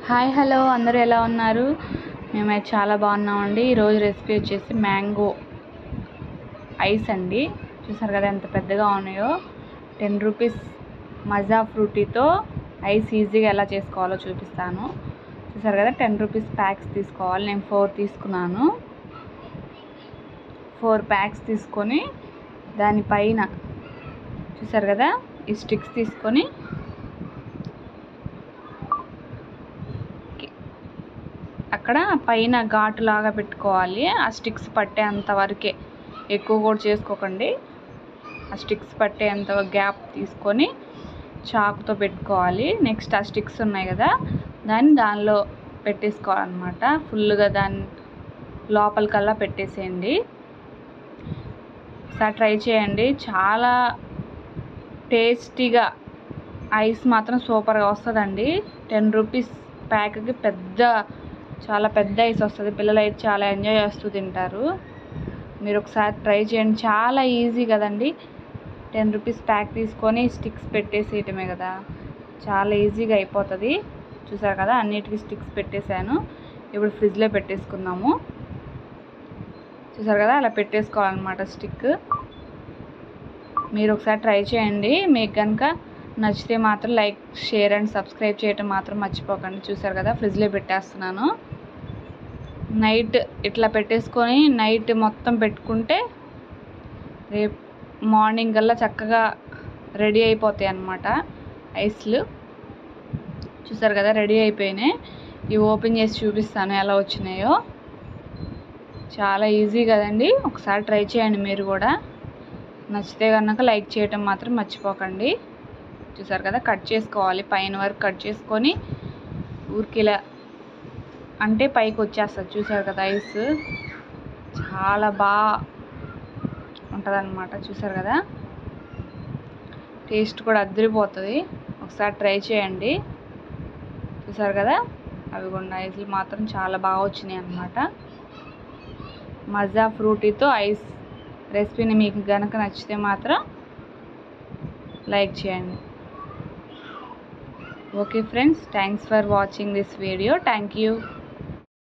hi hello అందరూ ఎలా ఉన్నారు మేమైతే చాలా బాగున్నామండి ఈరోజు రెసిపీ వచ్చేసి మ్యాంగో ఐస్ అండి చూసారు కదా ఎంత పెద్దగా ఉన్నాయో టెన్ రూపీస్ మజా ఫ్రూటీతో ఐస్ ఈజీగా ఎలా చేసుకోవాలో చూపిస్తాను చూసారు కదా టెన్ రూపీస్ ప్యాక్స్ తీసుకోవాలి నేను ఫోర్ తీసుకున్నాను ఫోర్ ప్యాక్స్ తీసుకొని దానిపైన చూసారు కదా ఈ స్టిక్స్ తీసుకొని అక్కడ పైన ఘాటు లాగా పెట్టుకోవాలి ఆ స్టిక్స్ పట్టేంత వరకే ఎక్కువ కూడా చేసుకోకండి ఆ స్టిక్స్ పట్టేంత గ్యాప్ తీసుకొని చాకుతో పెట్టుకోవాలి నెక్స్ట్ ఆ స్టిక్స్ ఉన్నాయి కదా దాన్ని దానిలో పెట్టేసుకోవాలన్నమాట ఫుల్గా దాన్ని లోపలికల్లా పెట్టేసేయండి ఒకసారి ట్రై చేయండి చాలా టేస్టీగా ఐస్ మాత్రం సూపర్గా వస్తుందండి టెన్ రూపీస్ ప్యాక్కి పెద్ద చాలా పెద్ద ఐస్ వస్తుంది పిల్లలు అయితే చాలా ఎంజాయ్ చేస్తూ తింటారు మీరు ఒకసారి ట్రై చేయండి చాలా ఈజీ కదండి టెన్ రూపీస్ ప్యాక్ తీసుకొని స్టిక్స్ పెట్టేసేయటమే కదా చాలా ఈజీగా అయిపోతుంది చూసారు కదా అన్నిటికీ స్టిక్స్ పెట్టేశాను ఇప్పుడు ఫ్రిడ్జ్లో పెట్టేసుకుందాము చూసారు కదా అలా పెట్టేసుకోవాలన్నమాట స్టిక్ మీరు ఒకసారి ట్రై చేయండి మీకు కనుక నచ్చితే మాత్రం లైక్ షేర్ అండ్ సబ్స్క్రైబ్ చేయటం మాత్రం మర్చిపోకండి చూసారు కదా ఫ్రిడ్జ్లో పెట్టేస్తున్నాను నైట్ ఇట్లా పెట్టేసుకొని నైట్ మొత్తం పెట్టుకుంటే రేపు మార్నింగ్ కల్లా చక్కగా రెడీ అయిపోతాయి అన్నమాట ఐస్లు చూసారు కదా రెడీ అయిపోయినాయి ఇవి ఓపెన్ చేసి చూపిస్తాను ఎలా వచ్చినాయో చాలా ఈజీ కదండి ఒకసారి ట్రై చేయండి మీరు కూడా నచ్చితే కనుక లైక్ చేయటం మాత్రం మర్చిపోకండి చూసారు కదా కట్ చేసుకోవాలి పైన వరకు కట్ చేసుకొని ఊరికి ఇలా అంటే పైకి వచ్చేస్తుంది చూసారు కదా ఐస్ చాలా బాగా ఉంటుంది అనమాట చూసారు కదా టేస్ట్ కూడా అద్దరిపోతుంది ఒకసారి ట్రై చేయండి చూసారు కదా అవి కూడా ఐస్లు మాత్రం చాలా బాగా వచ్చినాయి అన్నమాట మజా ఫ్రూటీతో ఐస్ రెసిపీని మీకు కనుక నచ్చితే మాత్రం లైక్ చేయండి okay friends thanks for watching this video thank you